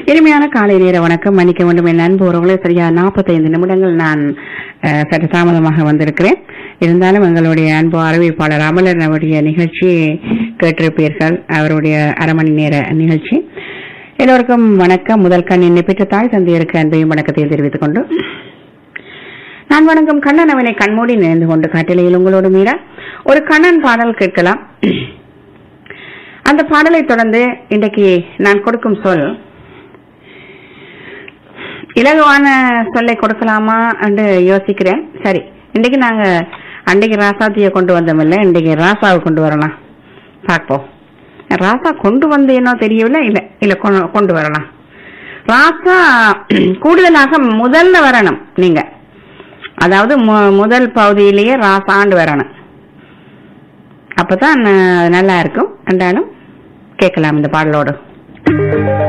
இனிமையான காலை நேர வணக்கம் மன்னிக்க வேண்டும் என் அன்பு உறவுகளே சரியா 45 நிமிடங்கள் நான் அஹ், சற்று தாமதமாக வந்திருக்கிறேன் இருந்தாலும் எங்களுடைய அன்பு அறிவிப்பாளர் அமலர் அவருடைய நிகழ்ச்சியை கேட்டிருப்பீர்கள் அவருடைய அரை மணி நேர நிகழ்ச்சி எல்லோருக்கும் வணக்கம் முதல் கண் என்னை பெற்ற தாய் தந்தையருக்கு அன்பையும் வணக்கத்தையும் தெரிவித்துக் கொண்டு நான் வணங்கும் கண்ணன் அவனை கண்மூடி நினைந்து கொண்டு காட்டிலையில் உங்களோடு மீற ஒரு கண்ணன் பாடல் கேட்கலாம் அந்த பாடலை தொடர்ந்து இன்றைக்கு நான் கொடுக்கும் சொல் இலகுவான சொல்லை கொடுக்கலாமா என்று யோசிக்கிறேன் சரி இன்றைக்கு நாங்க அன்றைக்கு ராசாத்திய கொண்டு வந்தோமில்ல இன்றைக்கு ராசாவை கொண்டு வரலாம் பார்ப்போம் ராசா கொண்டு வந்தேனோ தெரியவில்லை இல்ல இல்ல கொண்டு- கொண்டு வரலாம் ராசா கூடுதலாக முதல்ல வரணும் நீங்க அதாவது மு- முதல் பகுதியிலேயே ராசாண்டு வரணும் அப்பதான் அஹ், நல்லா இருக்கும் என்றாலும் கேட்கலாம் இந்த பாடலோடு